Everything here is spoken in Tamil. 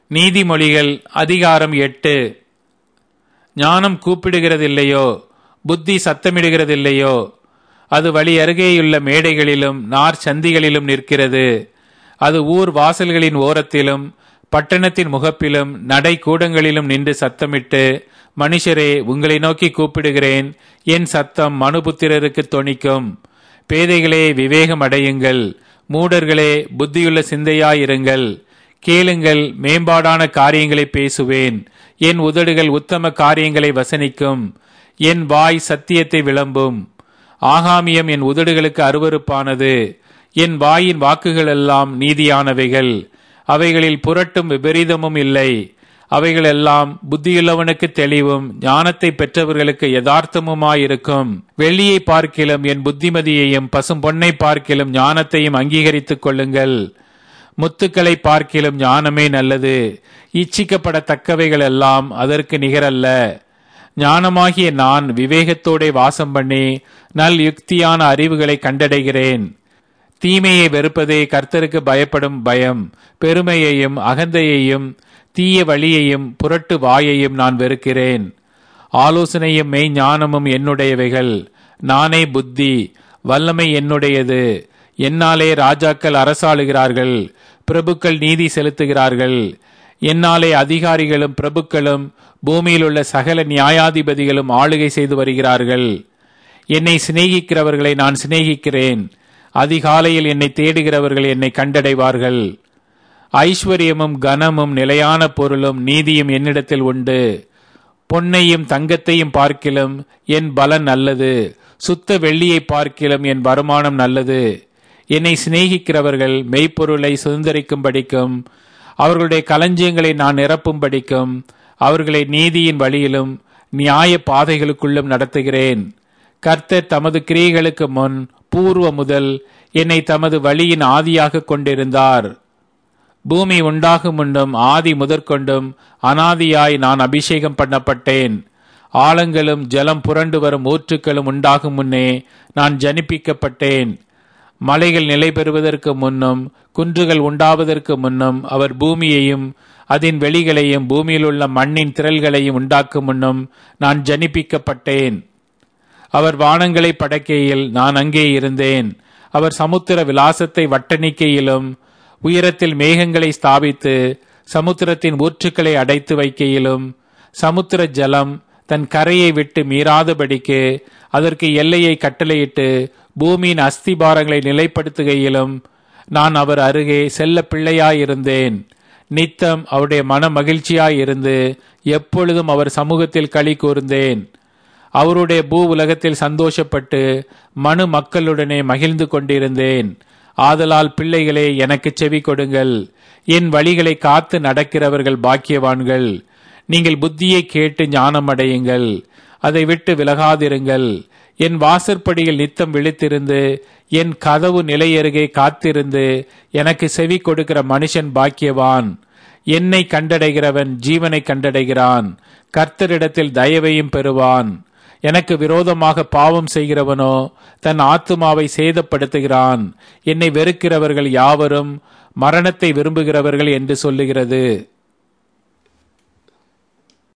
நீதிமொழிகள் அதிகாரம் எட்டு ஞானம் கூப்பிடுகிறதில்லையோ புத்தி சத்தமிடுகிறதில்லையோ அது வழி அருகேயுள்ள மேடைகளிலும் நார் சந்திகளிலும் நிற்கிறது அது ஊர் வாசல்களின் ஓரத்திலும் பட்டணத்தின் முகப்பிலும் நடை கூடங்களிலும் நின்று சத்தமிட்டு மனுஷரே உங்களை நோக்கி கூப்பிடுகிறேன் என் சத்தம் மனுபுத்திரருக்கு தொனிக்கும் பேதைகளே விவேகம் அடையுங்கள் மூடர்களே புத்தியுள்ள சிந்தையாயிருங்கள் கேளுங்கள் மேம்பாடான காரியங்களை பேசுவேன் என் உதடுகள் உத்தம காரியங்களை வசனிக்கும் என் வாய் சத்தியத்தை விளம்பும் ஆகாமியம் என் உதடுகளுக்கு அருவருப்பானது என் வாயின் வாக்குகள் எல்லாம் நீதியானவைகள் அவைகளில் புரட்டும் விபரீதமும் இல்லை அவைகளெல்லாம் புத்தியுள்ளவனுக்கு தெளிவும் ஞானத்தை பெற்றவர்களுக்கு யதார்த்தமுமாயிருக்கும் வெள்ளியை பார்க்கிலும் என் புத்திமதியையும் பசும் பொன்னை பார்க்கிலும் ஞானத்தையும் அங்கீகரித்துக் கொள்ளுங்கள் முத்துக்களை பார்க்கிலும் ஞானமே நல்லது இச்சிக்கப்படத்தக்கவைகள் எல்லாம் அதற்கு நிகரல்ல ஞானமாகிய நான் விவேகத்தோടെ வாசம் பண்ணி நல் யுக்தியான அறிவுகளை கண்டடைகிறேன் தீமையை வெறுப்பதே கர்த்தருக்கு பயப்படும் பயம் பெருமையையும் அகந்தையையும் தீய வழியையும் புரட்டு வாயையும் நான் வெறுக்கிறேன் ஆலோசனையும் மெய் ஞானமும் என்னுடையவைகள் நானே புத்தி வல்லமை என்னுடையது என்னாலே ராஜாக்கள் அரசாளுகிறார்கள் பிரபுக்கள் நீதி செலுத்துகிறார்கள் என்னாலே அதிகாரிகளும் பிரபுக்களும் பூமியில் உள்ள சகல நியாயாதிபதிகளும் ஆளுகை செய்து வருகிறார்கள் என்னை சிநேகிக்கிறவர்களை நான் சிநேகிக்கிறேன் அதிகாலையில் என்னை தேடுகிறவர்கள் என்னை கண்டடைவார்கள் ஐஸ்வர்யமும் கனமும் நிலையான பொருளும் நீதியும் என்னிடத்தில் உண்டு பொன்னையும் தங்கத்தையும் பார்க்கிலும் என் பலன் நல்லது சுத்த வெள்ளியை பார்க்கிலும் என் வருமானம் நல்லது என்னை சிநேகிக்கிறவர்கள் மெய்ப்பொருளை சுதந்திரிக்கும்படிக்கும் அவர்களுடைய களஞ்சியங்களை நான் நிரப்பும்படிக்கும் அவர்களை நீதியின் வழியிலும் நியாய பாதைகளுக்குள்ளும் நடத்துகிறேன் கர்த்தர் தமது கிரியைகளுக்கு முன் பூர்வ முதல் என்னை தமது வழியின் ஆதியாக கொண்டிருந்தார் பூமி உண்டாகும் முன்னும் ஆதி முதற்கொண்டும் அனாதியாய் நான் அபிஷேகம் பண்ணப்பட்டேன் ஆழங்களும் ஜலம் புரண்டு வரும் ஊற்றுக்களும் உண்டாகும் முன்னே நான் ஜனிப்பிக்கப்பட்டேன் மலைகள் நிலை பெறுவதற்கு முன்னும் குன்றுகள் உண்டாவதற்கு முன்னும் அவர் பூமியையும் அதன் வெளிகளையும் பூமியில் உள்ள மண்ணின் திரள்களையும் உண்டாக்கும் முன்னும் நான் ஜனிப்பிக்கப்பட்டேன் அவர் வானங்களை படைக்கையில் நான் அங்கே இருந்தேன் அவர் சமுத்திர விலாசத்தை வட்டணிக்கையிலும் உயரத்தில் மேகங்களை ஸ்தாபித்து சமுத்திரத்தின் ஊற்றுக்களை அடைத்து வைக்கையிலும் சமுத்திர ஜலம் தன் கரையை விட்டு மீறாதபடிக்கு அதற்கு எல்லையை கட்டளையிட்டு பூமியின் அஸ்திபாரங்களை நிலைப்படுத்துகையிலும் நான் அவர் அருகே செல்ல பிள்ளையாயிருந்தேன் நித்தம் அவருடைய மன மகிழ்ச்சியாயிருந்து எப்பொழுதும் அவர் சமூகத்தில் களி கூர்ந்தேன் அவருடைய பூ உலகத்தில் சந்தோஷப்பட்டு மனு மக்களுடனே மகிழ்ந்து கொண்டிருந்தேன் ஆதலால் பிள்ளைகளே எனக்கு செவி கொடுங்கள் என் வழிகளை காத்து நடக்கிறவர்கள் பாக்கியவான்கள் நீங்கள் புத்தியை கேட்டு ஞானம் அடையுங்கள் அதை விட்டு விலகாதிருங்கள் என் வாசற்படியில் நித்தம் விழித்திருந்து என் கதவு நிலையருகே காத்திருந்து எனக்கு செவி கொடுக்கிற மனுஷன் பாக்கியவான் என்னை கண்டடைகிறவன் ஜீவனை கண்டடைகிறான் கர்த்தரிடத்தில் தயவையும் பெறுவான் எனக்கு விரோதமாக பாவம் செய்கிறவனோ தன் ஆத்துமாவை சேதப்படுத்துகிறான் என்னை வெறுக்கிறவர்கள் யாவரும் மரணத்தை விரும்புகிறவர்கள் என்று சொல்லுகிறது